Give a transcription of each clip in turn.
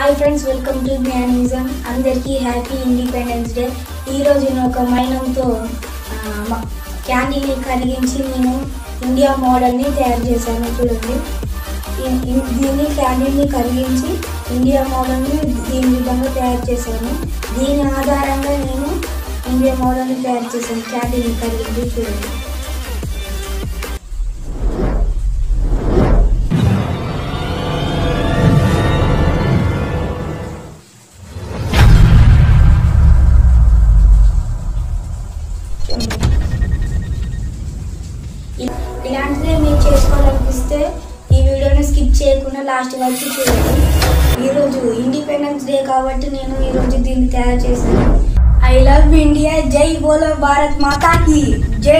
hi friends welcome to జ్ఞానిజం అందరికీ happy independence day ఈరోజు నేను ఒక మైనంతో క్యాండీని కరిగించి నేను ఇండియా మోడల్ని తయారు చేశాను చూడండి ఈ- ఈ- దీన్ని క్యాండీని కరిగించి ఇండియా మోడల్ని దీని విధంగా తయారు చేశాను దీని ఆధారంగా నేను ఇండియా మోడల్ని తయారు చేశాను క్యాండీని కరిగించి చూడండి ఇ- ఇలాంటిదే మీరు చేసుకోవాలనిపిస్తే ఈ వీడియోని స్కిప్ చేయకుండా లాస్ట్ వరకు చూడండి ఈరోజు ఇండిపెండెన్స్ డే కాబట్టి నేను ఈరోజు దీన్ని తయారు చేశాను ఐ లవ్ ఇండియా జై బోలో భారత్ మాతాకి జై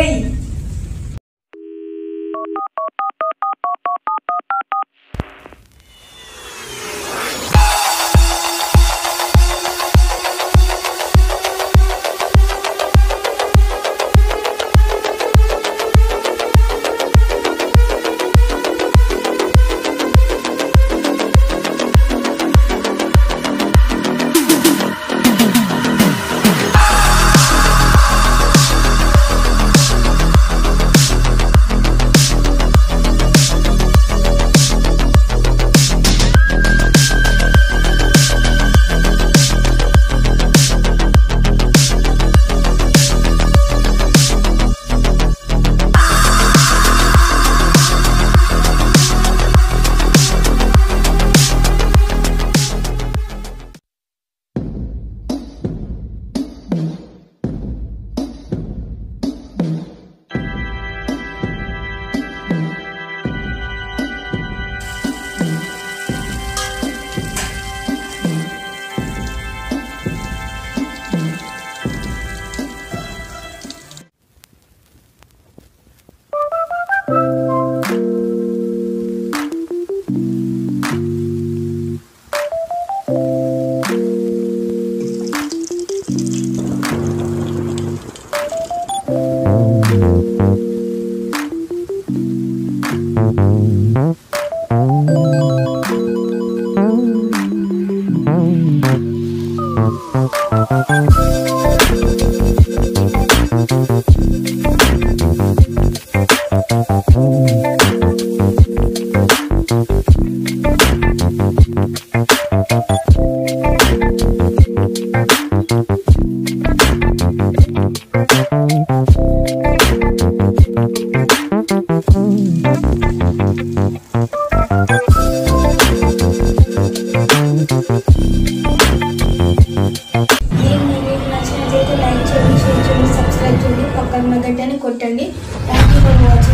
దీన్ని మీకు నచ్చినట్లయితే లైక్ చేయండి షేర్ చేయండి సబ్స్క్రైబ్ చేయండి పక్కన ఉన్న గంటని కొట్టండి థ్యాంక్ యూ ఫర్ వాచింగ్